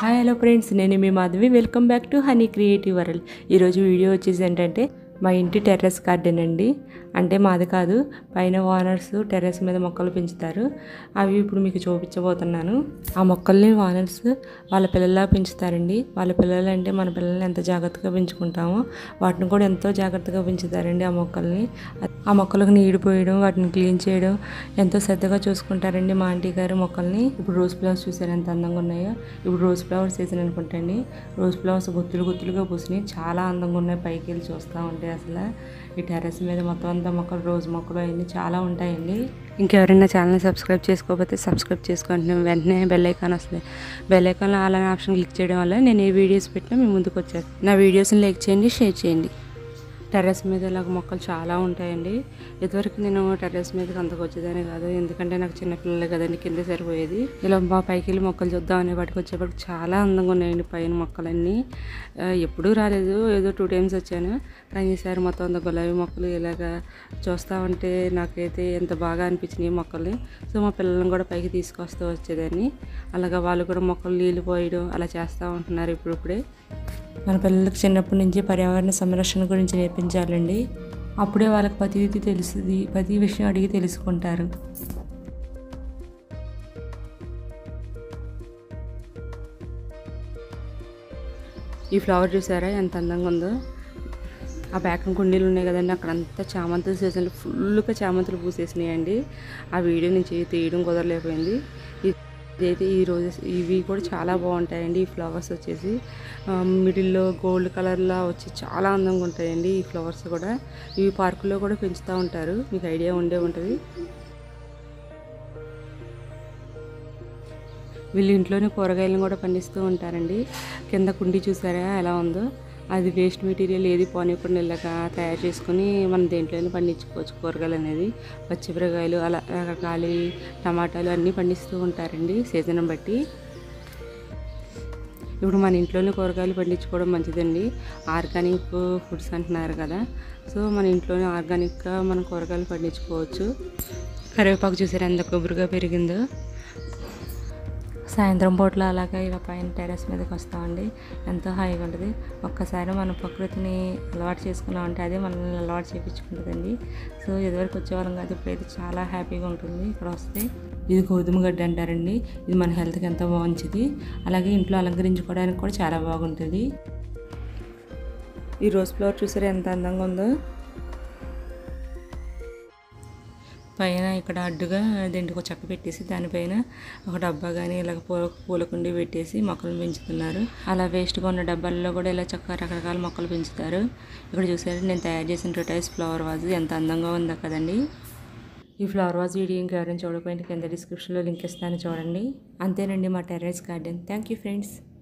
hi hello friends నేను మీ Madhavi welcome back to honey creative world ఈరోజు వీడియో వచ్చేసి ఏంటంటే మా ఇంటి టెర్రస్ గార్డెన్ అండి అంటే మాది కాదు పైన ఓనర్స్ టెర్రస్ మీద మొక్కలు పెంచుతారు అవి ఇప్పుడు మీకు చూపించబోతున్నాను ఆ మొక్కల్ని ఓనర్స్ వాళ్ళ పిల్లల్లా పెంచుతారండి వాళ్ళ పిల్లలు అంటే మన పిల్లల్ని ఎంత జాగ్రత్తగా పెంచుకుంటామో వాటిని కూడా ఎంతో జాగ్రత్తగా పెంచుతారండి ఆ మొక్కల్ని ఆ మొక్కలకు నీరు పోయడం వాటిని క్లీన్ చేయడం ఎంతో శ్రద్ధగా చూసుకుంటారండి మా ఆంటీ గారు మొక్కల్ని ఇప్పుడు రోజ్ ఫ్లవర్స్ చూసారు ఎంత అందంగా ఉన్నాయో ఇప్పుడు రోజ్ ఫ్లవర్స్ సీజన్ అనుకుంటండి రోజ్ ఫ్లవర్స్ గుత్తులు గుత్తులుగా పూసినాయి చాలా అందంగా ఉన్నాయి పైకి వెళ్ళి చూస్తూ ఉంటే అసలు ఈ టెర్రస్ మీద మొత్తం అంతా మొక్కలు రోజ్ మొక్కలు అవన్నీ చాలా ఉంటాయండి ఇంకెవరైనా ఛానల్ సబ్స్క్రైబ్ చేసుకోకపోతే సబ్స్క్రైబ్ చేసుకోండి వెంటనే బెల్ ఐకాన్ వస్తుంది బెల్ ఐకాన్లో అలానే ఆప్షన్ క్లిక్ చేయడం వల్ల నేను ఏ వీడియోస్ పెట్టినా మీ ముందుకు వచ్చారు నా వీడియోస్ని లైక్ చేయండి షేర్ చేయండి టెర్రస్ మీద ఇలాగ మొక్కలు చాలా ఉంటాయండి ఇదివరకు నేను టెర్రస్ మీదకి అంతకు వచ్చేదాన్ని కాదు ఎందుకంటే నాకు చిన్నపిల్లలు కదండి కింద సరిపోయేది ఇలా మా పైకి వెళ్ళి మొక్కలు చూద్దామని వాటికి వచ్చేప్పటికి చాలా అందంగా ఉన్నాయండి పైన మొక్కలన్నీ ఆ, ఎప్పుడూ రాలేదు ఏదో టూ టైమ్స్ వచ్చాను కానీ ఈసారి మొత్తం అంత గులాబీ మొక్కలు ఇలాగ చూస్తూ ఉంటే నాకైతే ఎంత బాగా అనిపించినాయి ఈ మొక్కల్ని సో మా పిల్లల్ని కూడా పైకి తీసుకొస్తూ వచ్చేదాన్ని అలాగా వాళ్ళు కూడా మొక్కలు నీళ్ళు పోయడం అలా చేస్తూ ఉంటున్నారు ఇప్పుడిప్పుడే మన పిల్లలకు చిన్నప్పటి నుంచి పర్యావరణ సంరక్షణ గురించి నేర్పించాలండి అప్పుడే వాళ్ళకి ప్రతిదీ తెలుస్తుంది ప్రతి విషయం అడిగి తెలుసుకుంటారు ఈ ఫ్లవర్ చూసారా ఎంత అందంగా ఉందో ఆ బ్యాక్ కుండీలు ఉన్నాయి కదండి అక్కడ అంతా చామంతులు సీజన్లు ఫుల్గా చామంతులు పూసేసినాయండి ఆ వీడియో నుంచి తీయడం కుదరలేకపోయింది ఇ- ఇదైతే ఈ రోజెస్ ఇవి కూడా చాలా బాగుంటాయండి ఈ ఫ్లవర్స్ వచ్చేసి మిడిల్లో గోల్డ్ కలర్లా వచ్చి చాలా అందంగా ఉంటాయండి ఈ ఫ్లవర్స్ కూడా ఇవి పార్కులో కూడా పెంచుతూ ఉంటారు మీకు ఐడియా ఉండే ఉంటుంది వీళ్ళు ఇంట్లోనే కూరగాయలను కూడా పండిస్తూ ఉంటారండి కింద కుండి చూసారా ఎలా ఉందో అది వేస్ట్ మెటీరియల్ ఏది పోనీకుండా ఇలాగా తయారు చేసుకుని మనం దేంట్లోనే పండించుకోవచ్చు కూరగాయలు అనేది పచ్చిమిరకాయలు అలా రకరకాల టమాటాలు అన్నీ పండిస్తూ ఉంటారండి సీజన్ బట్టి ఇప్పుడు మన ఇంట్లోనే కూరగాయలు పండించుకోవడం మంచిదండి ఆర్గానిక్ ఫుడ్స్ అంటున్నారు కదా సో మన ఇంట్లోనే ఆర్గానిక్గా మనం కూరగాయలు పండించుకోవచ్చు కరివేపాకు చూసారు ఎంత కొబ్బరిగా పెరిగిందో సాయంత్రం పూట్ల అలాగా ఇలా పైన టెర్రస్ మీదకి వస్తామండి ఎంతో హాయిగా ఉంటుంది ఒక్కసారి మన ప్రకృతిని అలవాటు చేసుకున్నామంటే అదే మనల్ని అలవాటు చేయించుకుంటుందండి సో ఇదివరకు వచ్చేవాళ్ళం కాదు ఇప్పుడైతే చాలా హ్యాపీగా ఉంటుంది ఇక్కడ వస్తే ఇది గోధుమ గడ్డ అంటారండి ఇది మన హెల్త్కి ఎంతో మంచిది అలాగే ఇంట్లో అలంకరించుకోవడానికి కూడా చాలా బాగుంటుంది ఈ రోజ్ ఫ్లవర్ చూసారా ఎంత అందంగా ఉందో పైన ఇక్కడ అడ్డుగా దీంట్లో ఒక చెక్క పెట్టేసి దానిపైన ఒక డబ్బా కానీ ఇలాగ పూల పూలకుండి పెట్టేసి మొక్కలు పెంచుతున్నారు అలా వేస్ట్గా ఉన్న డబ్బాల్లో కూడా ఇలా చక్కగా రకరకాల మొక్కలు పెంచుతారు ఇక్కడ చూసారు నేను తయారు చేసిన టొటైస్ ఫ్లవర్ వాజ్ ఎంత అందంగా ఉందో కదండి ఈ ఫ్లవర్ వాజ్ వీడియో ఇంకెవరైనా చూడకపోయినా కింద డిస్క్రిప్షన్లో లింక్ ఇస్తాను చూడండి అంతేనండి మా terrace garden thank you friends